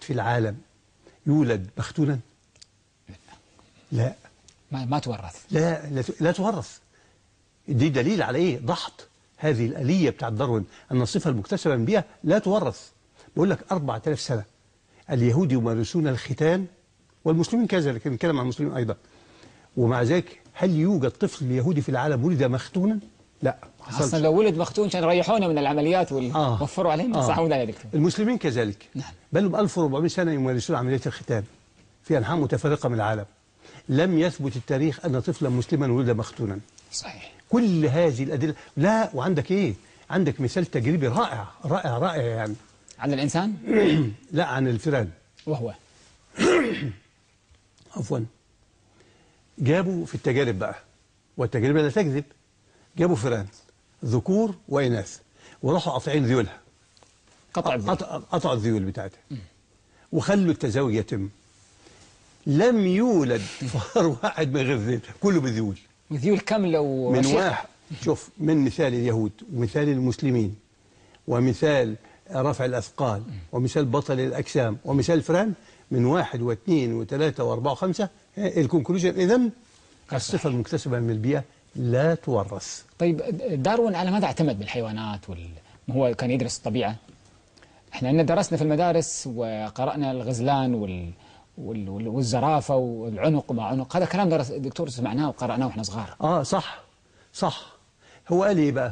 في العالم يولد مختونا لا ما, ما تورث لا لا, لا تورث دي دليل على ايه ضحط هذه الآلية بتاعت داروين أن الصفة المكتسبة من بيئة لا تورث بقول لك 4000 سنة اليهود يمارسون الختان والمسلمين كذلك نتكلم عن المسلمين أيضا ومع ذلك هل يوجد طفل يهودي في العالم ولد مختونا؟ لا ما حصلش. اصلا لو ولد مختون كان يريحونا من العمليات آه. ووفروا علينا آه. صح ولا يا دكتور المسلمين كذلك نعم. بل لهم 1400 سنة يمارسون عملية الختان في أنحاء متفرقة من العالم لم يثبت التاريخ أن طفلا مسلما ولد مختونا صحيح كل هذه الأدلة لا وعندك إيه عندك مثال تجريبي رائع رائع رائع يعني عن الانسان لا عن الفيران وهو عفوا جابوا في التجارب بقى والتجربة لا تكذب جابوا فيران ذكور وإناث وراحوا قاطعين ذيولها قطع الذيل. قطع- قطعوا الذيول بتاعتها وخلوا التزاوج يتم لم يولد فار واحد من غير ذيل كله بذيول ذيول كامله من وشيخة. واحد شوف من مثال اليهود ومثال المسلمين ومثال رفع الأثقال ومثال بطل الأجسام ومثال فران من واحد واثنين وثلاثة وأربعة وخمسة الكونكلوجن إذن الصفة المكتسبة من البيئة لا تورث طيب داروين على ماذا اعتمد بالحيوانات وال... ما هو كان يدرس الطبيعة احنا عندنا درسنا في المدارس وقرأنا الغزلان وال... وال... وال- والزرافة والعنق وما عنق هذا كلام درس الدكتور سمعناه وقرأناه واحنا صغار آه صح صح هو قال إيه بقى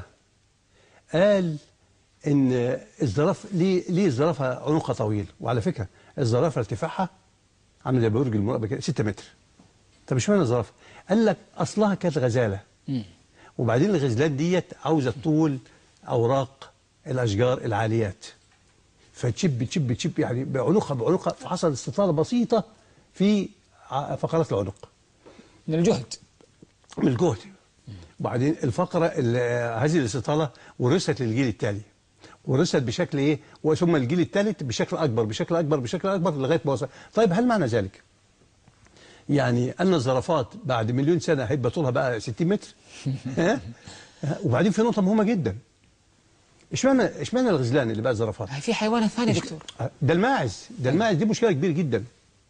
قال إن الزرافة ليه ليه الزرافة عنقها طويل وعلى فكرة الزرافة ارتفاعها عامل زي برج المراقبة كده 6 متر طب اشمعنى الزرافة؟ قال لك أصلها كانت غزالة مم. وبعدين الغزلات ديت عاوزة طول أوراق الأشجار العاليات فتشب تشب تشب يعني بعنقها بعنقها فحصل استطالة بسيطة في ع- فقرات العنق من الجهد من الجهد وبعدين الفقرة ال- هذه الاستطالة ورثت للجيل التالي ورثت بشكل ايه وثم الجيل الثالث بشكل اكبر بشكل اكبر بشكل اكبر لغايه ما وصل طيب هل معنى ذلك يعني ان الزرافات بعد مليون سنه هيبقى طولها بقى 60 متر ها؟ وبعدين في نقطه مهمه جدا اشمعنى اشمعنى الغزلان اللي بقى زرافات في حيوانات ثانية دكتور ده الماعز ده الماعز دي مشكله كبيره جدا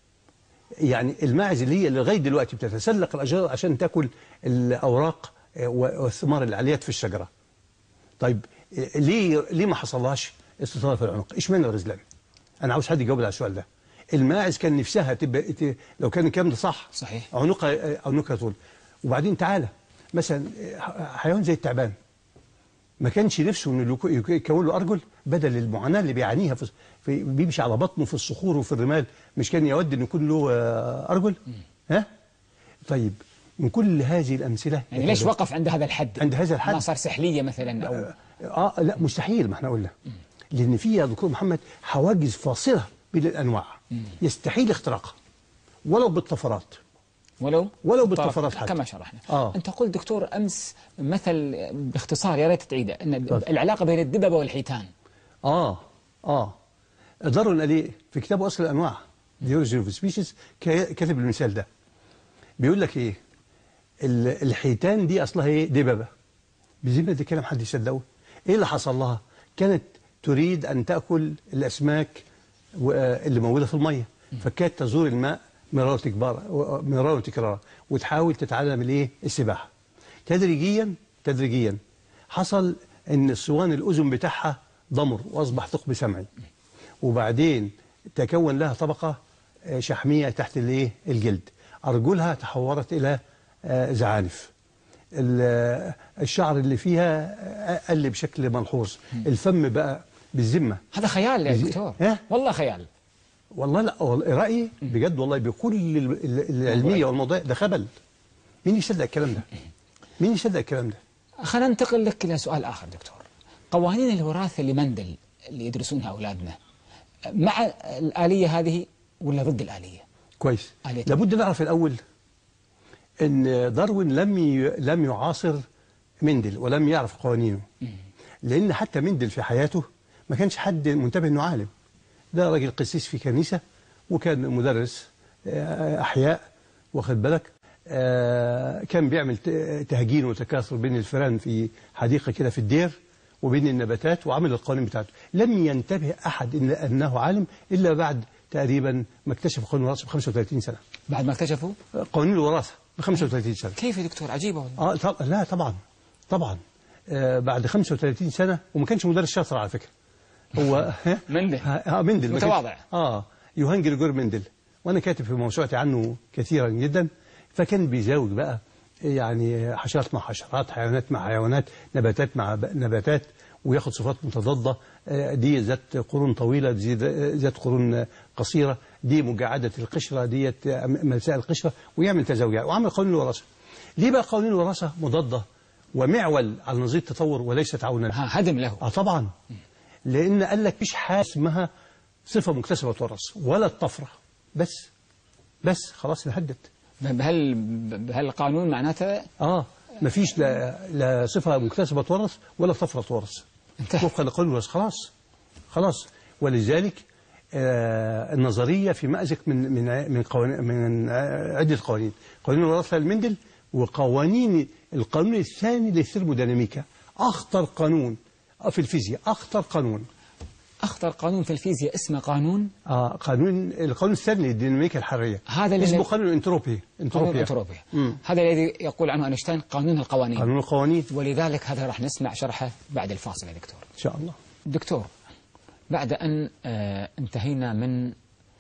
يعني الماعز اللي هي لغايه دلوقتي بتتسلق الاشجار عشان تاكل الاوراق آه، والثمار العاليات في الشجره طيب آه، ليه ليه ما حصلهاش استطاله في العنق اشمعنى الغزلان انا عاوز حد يجاوب على السؤال ده الماعز كان نفسها تبقى ت- لو كان الكلام ده صح صحيح. عنقها آه، عنقها طول وبعدين تعالى مثلا آه، حيوان زي التعبان ما كانش نفسه انه يكو- يكو- يكون له ارجل بدل المعاناه اللي بيعانيها في, في بيمشي على بطنه في الصخور وفي الرمال مش كان يود انه يكون له آه، ارجل ها طيب من كل هذه الامثله يعني ليش وقف عند هذا الحد عند هذا الحد؟ ما صار سحلية مثلا أو اه لا مستحيل ما احنا قلنا لان في يا دكتور محمد حواجز فاصله بين الانواع يستحيل اختراقها ولو بالطفرات ولو ولو طرف- بالطفرات حتى. كما شرحنا آه. أنت قلت دكتور أمس مثل باختصار يا ريت تعيده أن تفضل. العلاقة بين الدببة والحيتان اه اه دارون قال ايه في كتابه اصل الانواع The Origin of Species كا- كاتب المثال ده بيقول لك ايه ال- الحيتان دي اصلها ايه دببه بذمه ده كلام حد يصدقه ايه اللي حصل لها كانت تريد ان تاكل الاسماك و- آه، اللي موجوده في الميه فكانت تزور الماء مرارا وتكرارا مرارا وتكرارا وتحاول تتعلم الايه السباحه تدريجيا تدريجيا حصل ان الصوان الاذن بتاعها ضمر واصبح ثقب سمعي وبعدين تكون لها طبقه آه، شحميه تحت الايه الجلد ارجلها تحورت الى آه، زعانف ال- الشعر اللي فيها آه، قل بشكل ملحوظ الفم بقى بالذمه هذا خيال يا زي- دكتور ها؟ والله خيال والله لا والله رايي بجد والله بكل ال- ال- العلميه والموضوع ده خبل مين يصدق الكلام ده مين يصدق الكلام ده خلينا ننتقل لك إلى سؤال آخر دكتور قوانين الوراثة لمندل اللي يدرسونها أولادنا مع الآلية هذه ولا ضد الآلية كويس عليك. لابد نعرف الاول ان داروين لم ي... لم يعاصر مندل ولم يعرف قوانينه لان حتى مندل في حياته ما كانش حد منتبه انه عالم ده راجل قسيس في كنيسه وكان مدرس آه، احياء واخد بالك آه، كان بيعمل ت- تهجين وتكاثر بين الفئران في حديقه كده في الدير وبين النباتات وعمل القوانين بتاعته لم ينتبه احد إن انه عالم الا بعد تقريبا ما اكتشف قانون الوراثه ب 35 سنه بعد ما اكتشفوا قوانين الوراثه ب 35 سنه كيف يا دكتور عجيبة والله اه طب لا طبعا طبعا آه بعد 35 سنه وما كانش مدرس شاطر على فكره هو مندل. اه مندل ما كانش- متواضع. اه يوهان جريجور مندل وانا كاتب في موسوعتي عنه كثيرا جدا فكان بيزاوج بقى يعني حشرات مع حشرات حيوانات مع حيوانات نباتات مع ب- نباتات وياخد صفات متضادة آه، دي ذات قرون طويلة دي ذات قرون آه، قصيرة دي مجعدة القشرة ديت آه، ملساء القشرة ويعمل تزاوجات وعمل قانون الوراثة ليه بقى قوانين الوراثة مضادة ومعول على نظرية التطور وليست عونا ها هدم له اه طبعا لان قال لك مفيش حاجه اسمها صفه مكتسبه تورث ولا الطفره بس بس خلاص انهدت بهال بهالقانون معناته اه مفيش لا, لا صفه مكتسبه تورث ولا طفره تورث انتهى. وفقا لقانون الوراثه خلاص خلاص ولذلك آه النظريه في مأزق من من من قوانين من آه، عده قوانين قوانين الوراثه للمندل وقوانين القانون الثاني للثيرموديناميكا اخطر قانون في الفيزياء اخطر قانون أخطر قانون في الفيزياء اسمه قانون آه قانون القانون الثاني للديناميكا الحراريه هذا اللي- اسمه قانون الانتروبي قانون انتروبيا الأنتروبيا مم. هذا الذي يقول عنه أينشتاين قانون القوانين قانون القوانين ولذلك هذا راح نسمع شرحه بعد الفاصل يا دكتور ان شاء الله دكتور بعد أن آه، انتهينا من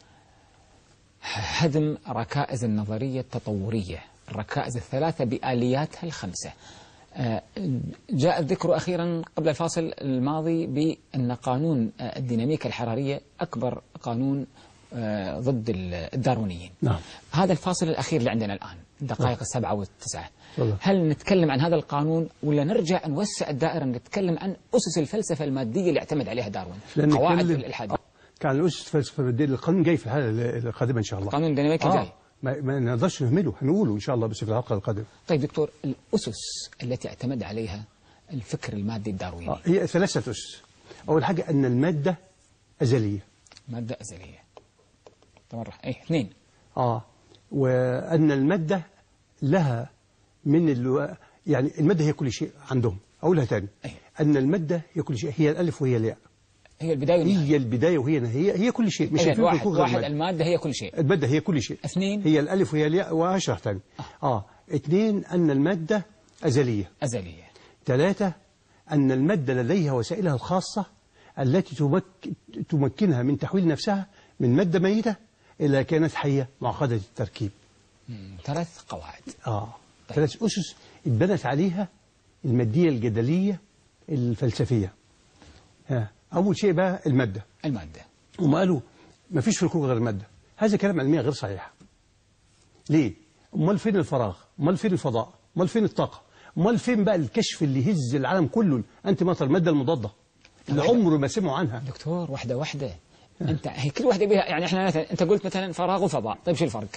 هدم ركائز النظرية التطورية الركائز الثلاثة بآلياتها الخمسة آه، جاء الذكر أخيرا قبل الفاصل الماضي بأن قانون آه، الديناميكا الحرارية أكبر قانون آه، ضد الداروينيين نعم. هذا الفاصل الأخير اللي عندنا الآن الدقائق السبعة والتسعة تفضل. هل نتكلم عن هذا القانون ولا نرجع نوسع الدائرة نتكلم عن أسس الفلسفة المادية اللي اعتمد عليها داروين لأن قواعد كل- الإلحاد آه، كان الاسس فلسفه الدين القانون جاي في الحلقه القادمه ان شاء الله قانون الديناميكا آه. جاي ما, ما نقدرش نهمله هنقوله ان شاء الله بس في الحلقه القادمه طيب دكتور الأسس التي اعتمد عليها الفكر المادي الدارويني آه. هي ثلاثه اسس اول حاجه ان الماده ازليه مادة أزلية تمرح أي اثنين اه وان الماده لها من الو... يعني الماده هي كل شيء عندهم اقولها تاني أيوة. ان الماده هي كل شيء هي الالف وهي الياء هي البداية والنهاية هي البدايه وهي النهايه هي كل شيء مش إذن هيكون واحد, يكون غير واحد المادة. المادة هي كل شيء المادة هي كل شيء اثنين هي الألف وهي الياء وأشرح تاني آه اثنين أن المادة أزلية أزلية ثلاثة أن المادة لديها وسائلها الخاصة التي تمك... تمكنها من تحويل نفسها من مادة ميتة إلى كانت حية معقدة التركيب مم، ثلاث قواعد آه ثلاث أسس اتبنت عليها المادية الجدلية الفلسفية ها. أول شيء بقى المادة المادة هم قالوا ما فيش في الكون غير المادة هذا كلام علميا غير صحيح ليه؟ امال فين الفراغ؟ امال فين الفضاء؟ امال فين الطاقة؟ امال فين بقى الكشف اللي يهز العالم كله انت مطر المادة المضادة اللي عمره ما سمعوا عنها دكتور واحدة واحدة أنت هي كل واحدة بها يعني إحنا مثلا أنت قلت مثلا فراغ وفضاء طيب شو الفرق؟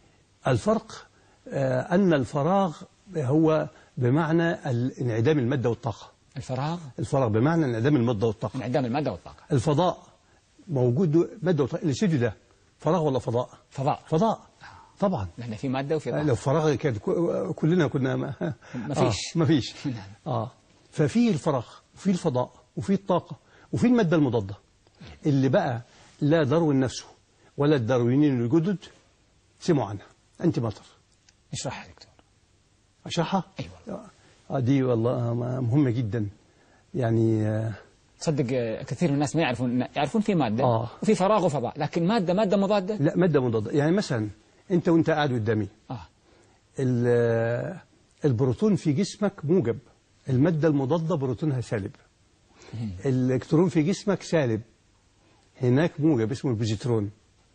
الفرق آه أن الفراغ هو بمعنى ال- انعدام المادة والطاقة الفراغ الفراغ بمعنى انعدام المادة والطاقة انعدام المادة والطاقة الفضاء موجود مادة وطاقة الاستوديو ده فراغ ولا فضاء؟ فضاء فضاء طبعا لأن في مادة وفي طاقة لو فراغ كان كو- كلنا كنا ما مفيش. آه مفيش نعم. اه ففي الفراغ وفي الفضاء وفي الطاقة وفي المادة المضادة اللي بقى لا داروين نفسه ولا الداروينيين الجدد سمعوا عنها أنت مطر اشرحها يا دكتور أشرحها؟ أيوة. آه دي والله مهمة جدا يعني آه تصدق آه، كثير من الناس ما يعرفون يعرفون في مادة آه. وفي فراغ وفضاء لكن مادة مادة مضادة لا مادة مضادة يعني مثلا أنت وأنت قاعد قدامي آه ال- آه، البروتون في جسمك موجب المادة المضادة بروتونها سالب الإلكترون في جسمك سالب هناك موجب اسمه البوزيترون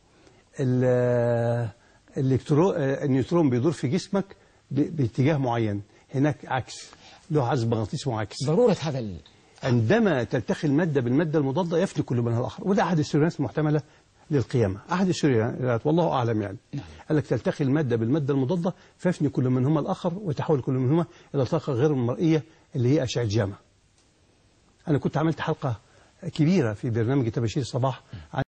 ال- آه، الإلكترون آه، النيوترون بيدور في جسمك ب- باتجاه معين هناك عكس له عزم مغناطيسي معاكس ضرورة هذا ال... عندما تلتقي المادة بالمادة المضادة يفني كل منها الآخر وده أحد السيناريوهات المحتملة للقيامة أحد السيناريوهات والله أعلم يعني نعم. قال لك تلتقي المادة بالمادة المضادة فيفني كل منهما الآخر وتحول كل منهما إلى طاقة غير المرئية اللي هي أشعة جاما أنا كنت عملت حلقة كبيرة في برنامج تباشير الصباح عن